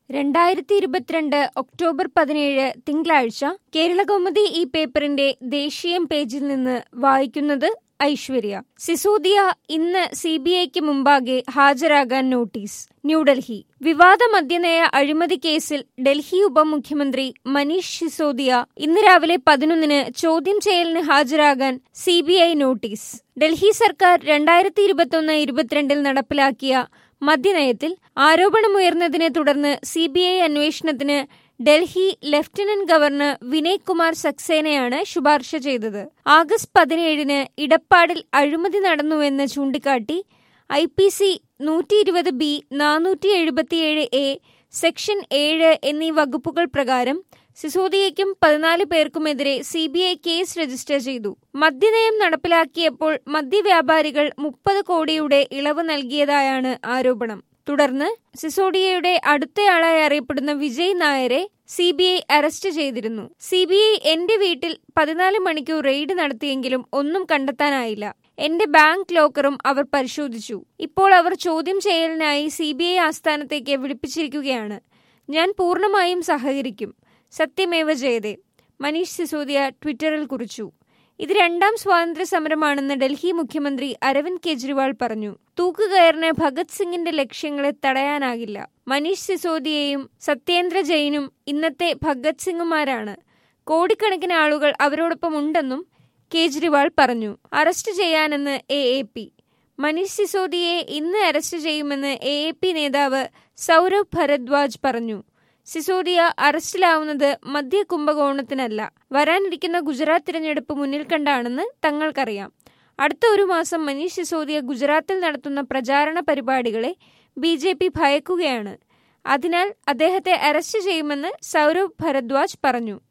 രണ്ടായിരത്തി ഇരുപത്തിരണ്ട് ഒക്ടോബർ പതിനേഴ് തിങ്കളാഴ്ച കേരളകൗമുദി ഈ പേപ്പറിന്റെ ദേശീയം പേജിൽ നിന്ന് വായിക്കുന്നത് ഐശ്വര്യ സിസോദിയ ഇന്ന് സി ബി ഐക്ക് മുമ്പാകെ ഹാജരാകാൻ നോട്ടീസ് ന്യൂഡൽഹി വിവാദ മദ്യനയ അഴിമതി കേസിൽ ഡൽഹി ഉപമുഖ്യമന്ത്രി മനീഷ് സിസോദിയ ഇന്ന് രാവിലെ പതിനൊന്നിന് ചോദ്യം ചെയ്യലിന് ഹാജരാകാൻ C B I notice Delhi സർക്കാർ രണ്ടായിരത്തി ഇരുപത്തൊന്ന് ഇരുപത്തിരണ്ടിൽ നടപ്പിലാക്കിയ മദ്യനയത്തിൽ ആരോപണമുയർന്നതിനെ തുടർന്ന് സി ബി ഐ അന്വേഷണത്തിന് ഡൽഹി ലഫ്റ്റനന്റ് ഗവർണർ വിനയ് കുമാർ സക്സേനയാണ് ശുപാർശ ചെയ്തത് ആഗസ്റ്റ് പതിനേഴിന് ഇടപ്പാടിൽ അഴിമതി നടന്നുവെന്ന് ചൂണ്ടിക്കാട്ടി ഐ പി സി നൂറ്റി ഇരുപത് ബി നാനൂറ്റി എഴുപത്തിയേഴ് എ സെക്ഷൻ ഏഴ് എന്നീ വകുപ്പുകൾ പ്രകാരം സിസോദിയയ്ക്കും പതിനാല് പേർക്കുമെതിരെ C B I case register ചെയ്തു മദ്യനയം നടപ്പിലാക്കിയപ്പോൾ മദ്യവ്യാപാരികൾ മുപ്പത് കോടിയുടെ ഇളവ് നൽകിയതായാണ് ആരോപണം തുടർന്ന് സിസോഡിയയുടെ അടുത്തയാളായി അറിയപ്പെടുന്ന വിജയ് നായരെ സി ബി ഐ അറസ്റ്റ് ചെയ്തിരുന്നു സി ബി ഐ എന്റെ വീട്ടിൽ പതിനാല് മണിക്കൂർ റെയ്ഡ് നടത്തിയെങ്കിലും ഒന്നും കണ്ടെത്താനായില്ല എന്റെ ബാങ്ക് ലോക്കറും അവർ പരിശോധിച്ചു ഇപ്പോൾ അവർ ചോദ്യം ചെയ്യലിനായി സി ബി ഐ ആസ്ഥാനത്തേക്ക് വിളിപ്പിച്ചിരിക്കുകയാണ് ഞാൻ പൂർണ്ണമായും സഹകരിക്കും സത്യമേവ ജയതേ മനീഷ് സിസോദിയ ട്വിറ്ററിൽ കുറിച്ചു ഇത് രണ്ടാം സ്വാതന്ത്ര്യ സമരമാണെന്ന് ഡൽഹി മുഖ്യമന്ത്രി അരവിന്ദ് കെജ്രിവാൾ പറഞ്ഞു തൂക്കുകയറിന് ഭഗത് സിംഗിന്റെ ലക്ഷ്യങ്ങളെ തടയാനാകില്ല മനീഷ് സിസോദിയയും സത്യേന്ദ്ര ജെയിനും ഇന്നത്തെ ഭഗത് സിംഗുമാരാണ് കോടിക്കണക്കിന് ആളുകൾ അവരോടൊപ്പം ഉണ്ടെന്നും കേജ്രിവാൾ പറഞ്ഞു അറസ്റ്റ് ചെയ്യാനെന്ന് എ എ പി മനീഷ് സിസോദിയെ ഇന്ന് അറസ്റ്റ് ചെയ്യുമെന്ന് എ എ പി നേതാവ് സൗരവ് ഭരദ്വാജ് പറഞ്ഞു സിസോദിയ അറസ്റ്റിലാവുന്നത് മദ്യ കുംഭകോണത്തിനല്ല വരാനിരിക്കുന്ന ഗുജറാത്ത് തിരഞ്ഞെടുപ്പ് മുന്നിൽ കണ്ടാണെന്ന് തങ്ങൾക്കറിയാം അടുത്ത ഒരു മാസം മനീഷ് സിസോദിയ ഗുജറാത്തിൽ നടത്തുന്ന പ്രചാരണ പരിപാടികളെ ബി ജെ പി ഭയക്കുകയാണ് അതിനാൽ അദ്ദേഹത്തെ അറസ്റ്റ് ചെയ്യുമെന്ന് സൗരവ് ഭരദ്വാജ് പറഞ്ഞു